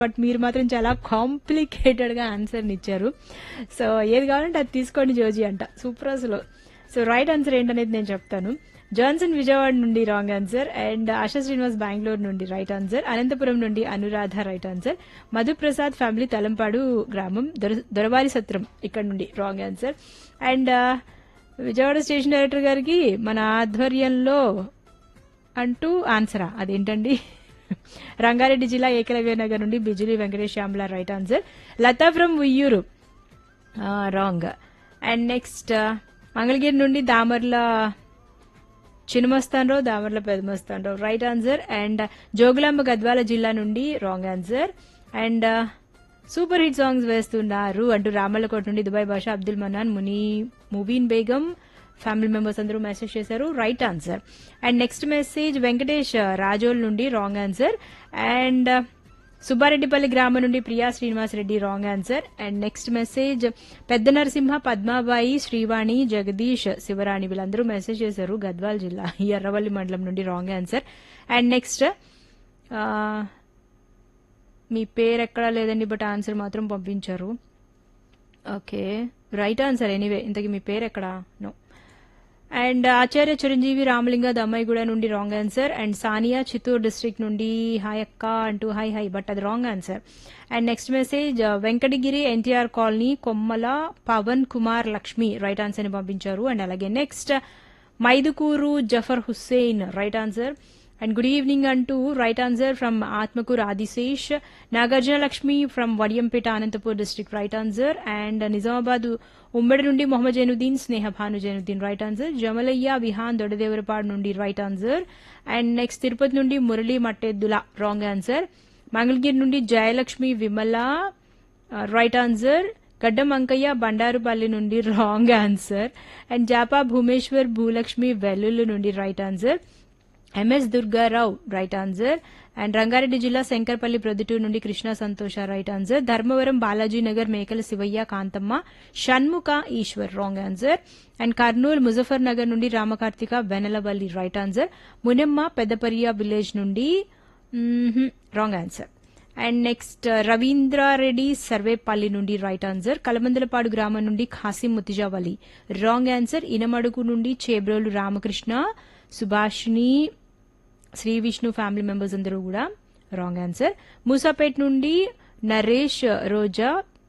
but మీరు మాత్రం చాలా కాంప్లికేటెడ్ గా ఆన్సర్ ఇచ్చారు సో ఏది కావాలంటే అది తీసుకోండి జోజీ అంట సూపర్ అసలు సో రైట్ ఆన్సర్ ఏంటనేది నేను చెప్తాను జాన్సన్ విజయవాడ నుండి wrong answer and Asha Srinivas Bengaluru నుండి రైట్ ఆన్సర్ అనంతపురం నుండి Anuradha right answer Madhuprasad family Talampadu గ్రామం దొర- దొరవారి సత్రం ఇక్కడ నుండి wrong answer and Vijayawada station director గారికి మన ఆధ్వర్యంలో అంటూ ఆన్సరా అదేంటండి రంగారెడ్డి జిల్లా ఏకలవ్య నగర్ నుండి Bijuli Venkatesh Shyamala right answer Latha from Uyyuru wrong and next Mangalagiri నుండి Damarla Chinnamastanarao Damarla Pedamastanarao right answer and Jogulamba Gadwal జిల్లా నుండి wrong answer and super hit songs వేస్తున్నారు అంటూ రామల్లకోట నుండి Dubai Basha Abdul Mannan Muni Mubeen Begum family members అందరూ మెసేజ్ చేశారు right answer and next message Venkatesh Razole నుండి రాంగ్ ఆన్సర్ అండ్ సుబ్బారెడ్డిపల్లి గ్రామం నుండి Priya Srinivas Reddy wrong answer and next message పెద్ద నరసింహ పద్మాబాయి శ్రీవాణి జగదీష్ శివరాణి వీళ్ళందరూ మెసేజ్ చేశారు గద్వాల్ జిల్లా ఈ ఎర్రవల్లి మండలం నుండి రాంగ్ ఆన్సర్ అండ్ నెక్స్ట్ మీ పేరు ఎక్కడా లేదండి బట్ ఆన్సర్ మాత్రం పంపించారు ఓకే రైట్ ఆన్సర్ ఎనీవే ఇంతకీ మీ పేరు ఎక్కడా నో అండ్ ఆచార్య చిరంజీవి రామలింగ దమ్మాయిగూడ నుండి wrong answer and Sania Chittoor district నుండి హాయ్ అక్క అంటూ హాయ్ హాయ్ బట్ అది wrong answer and next message Venkatagiri NTR colony Kommala Pavan Kumar Lakshmi right answer ని పంపించారు అండ్ అలాగే next Mydukur Zafar Hussain right answer and good evening అంటూ right answer from Atmakur Adishesh Nagarjuna Lakshmi from Vadiyampeta Anantapur district right answer and Nizamabad ఉమ్మడి నుండి మొహమ్మద్ జైనుద్దీన్ స్నేహ భాను జైనుద్దీన్ రైట్ ఆన్సర్ జమలయ్య విహాన్ దొడదేవరపాడు నుండి right answer and next Tirupati నుండి Murali Matteddula wrong answer Mangalagiri నుండి Jayalakshmi Vimala right answer Gaddam Ankaiah Bandarupalli నుండి wrong answer and Japa Bhumeshwar Bhulakshmi Vellulli నుండి right answer MS Durgarao right answer and Rangareddy జిల్లా శంకర్పల్లి ప్రొద్దుటూరు నుండి Krishna Santosha right answer Dharmavaram Balaji Nagar Mekala Shivaiah Kanthamma Shanmukha Eshwar wrong answer and Kurnool Muzaffar Nagar నుండి Ramakarthika Venalavalli right answer Munemma Peddapariya village నుండి wrong answer and next Ravindrareddy Sarvepalli నుండి రైట్ ఆన్సర్ కలమందలపాడు గ్రామం నుండి ఖాసిం ముతిజావలి రాంగ్ ఆన్సర్ ఇనమడుగు నుండి చేబ్రోలు రామకృష్ణ సుభాషిణి శ్రీ విష్ణు ఫ్యామిలీ మెంబర్స్ అందరూ కూడా రాంగ్ ఆన్సర్ మూసాపేట్ నుండి నరేష్ రోజా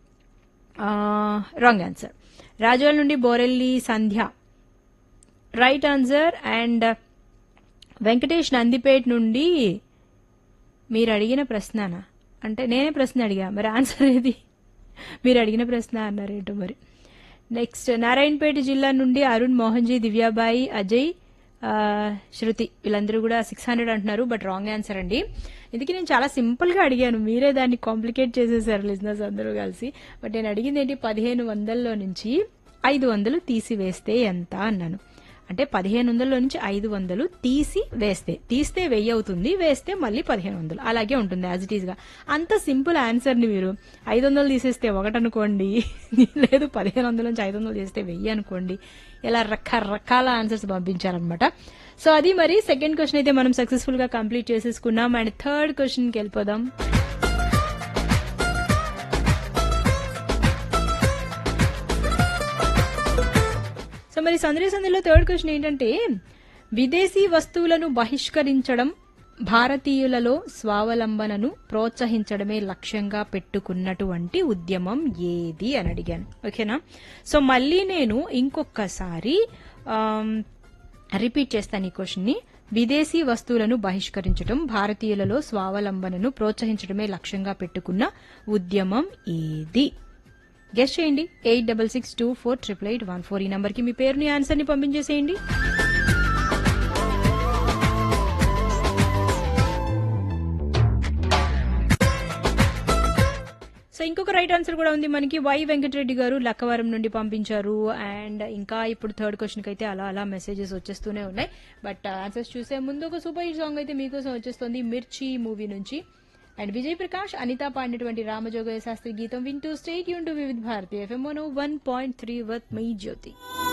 రాంగ్ ఆన్సర్ రాజోల్ నుండి Borelli Sandhya right answer and Venkatesh Nandipet నుండి మీరు అడిగిన ప్రశ్ననా అంటే నేనే ప్రశ్న అడిగా మరి ఆన్సర్ ఏది మీరు అడిగిన ప్రశ్న అన్నారేంటో మరి నెక్స్ట్ నారాయణపేట జిల్లా నుండి అరుణ్ మోహన్జీ దివ్యాబాయి అజయ్ ఆ, శృతి వీళ్ళందరూ కూడా సిక్స్ హండ్రెడ్ అంటున్నారు బట్ రాంగ్ ఆన్సర్ అండి ఇందుకే నేను చాలా సింపుల్ గా అడిగాను మీరే దాన్ని కాంప్లికేట్ చేసేసారు లిజినెస్ అందరూ కలిసి బట్ నేను అడిగింది ఏంటి పదిహేను వందల్లో నుంచి ఐదు వందలు తీసివేస్తే ఎంత అన్నాను అంటే పదిహేను వందల్లో నుంచి ఐదు వందలు తీసి వేస్తే తీస్తే వెయ్యి అవుతుంది వేస్తే మళ్ళీ పదిహేను వందలు అలాగే ఉంటుంది యాజ్ ఇట్ ఈస్ గా అంత సింపుల్ ఆన్సర్ ని మీరు ఐదు వందలు తీసేస్తే ఒకటి అనుకోండి లేదు పదిహేను వందల నుంచి ఐదు వందలు చేస్తే వెయ్యి అనుకోండి ఇలా రకరకాల ఆన్సర్స్ పంపించారనమాట సో అది మరి సెకండ్ క్వశ్చన్ అయితే మనం సక్సెస్ఫుల్ గా కంప్లీట్ చేసేసుకున్నాం అండ్ థర్డ్ క్వశ్చన్ కి వెళ్ళిపోదాం సో మరి సందడి సందడిలో థర్డ్ క్వశ్చన్ ఏంటంటే విదేశీ వస్తువులను బహిష్కరించడం భారతీయులలో స్వావలంబనను ప్రోత్సహించడమే లక్ష్యంగా పెట్టుకున్నటువంటి ఉద్యమం ఏది అని అడిగాను ఓకేనా సో మళ్ళీ నేను ఇంకొకసారి ఆమ్, రిపీట్ చేస్తాను ఈ క్వశ్చన్ ని విదేశీ వస్తువులను బహిష్కరించడం భారతీయులలో స్వావలంబనను ప్రోత్సహించడమే లక్ష్యంగా పెట్టుకున్న ఉద్యమం ఏది గెస్ట్ చేయండి eight double six two four triple eight one four ఈ నంబర్కి మీ పేరుని ఆన్సర్ని పంపించేసేయండి సో ఇంకొక రైట్ ఆన్సర్ కూడా ఉంది మనకి వై వెంకటరెడ్డి గారు లక్కవరం నుండి పంపించారు అండ్ ఇంకా ఇప్పుడు థర్డ్ క్వశ్చన్ అయితే అలా అలా మెసేజెస్ వచ్చేస్తూనే ఉన్నాయి బట్ ఆన్సర్స్ చూసే ముందు ఒక సూపర్ హిట్ సాంగ్ అయితే మీకోసం వచ్చేస్తుంది మిర్చి మూవీ నుంచి అండ్ విజయ్ ప్రకాష్ అనిత పాడినటువంటి రామజోగయ్య శాస్త్రి గీతం వింటూ స్టేట్ యూన్ to Vividh Bharati FM one point three with my Jyothi